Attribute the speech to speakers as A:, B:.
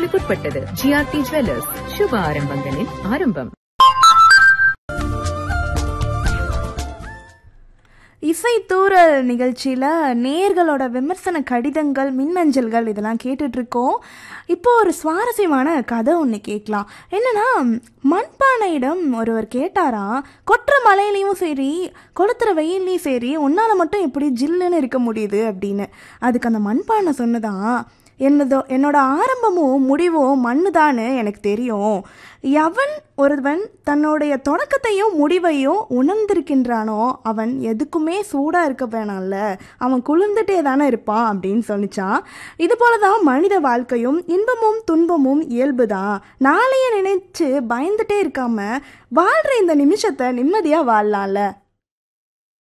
A: நிபந்தனைகளுக்குட்பட்டது GRT jewellers சுப ஆரம்பங்களின் ஆரம்பம்
B: இசைத்தூரல் நிகழ்ச்சியில் நேர்களோட விமர்சன கடிதங்கள் மின்னஞ்சல்கள் இதெல்லாம் கேட்டுட்ருக்கோம் இப்போ ஒரு சுவாரஸ்யமான கதை ஒன்று கேட்கலாம் என்னன்னா மண்பானையிடம் ஒருவர் கேட்டாராம் கொட்டுற மலையிலையும் சரி கொளுத்துற வெயில்லையும் சரி உன்னால் மட்டும் எப்படி ஜில்லுன்னு இருக்க முடியுது அப்படின்னு அதுக்கு அந்த மண்பானை சொன்னதான் என்னதோ என்னோட ஆரம்பமும் முடிவும் மண்ணு எனக்கு தெரியும் எவன் ஒருவன் தன்னுடைய தொடக்கத்தையும் முடிவையும் உணர்ந்திருக்கின்றானோ அவன் எதுக்குமே சூடாக இருக்க வேணாம்ல அவன் குளிர்ந்துட்டே தானே இருப்பான் அப்படின்னு சொன்னிச்சான் இது போல தான் மனித வாழ்க்கையும் இன்பமும் துன்பமும் இயல்பு தான் நாளைய நினைச்சு பயந்துட்டே இருக்காம வாழ்கிற இந்த நிமிஷத்தை நிம்மதியாக வாழலாம்ல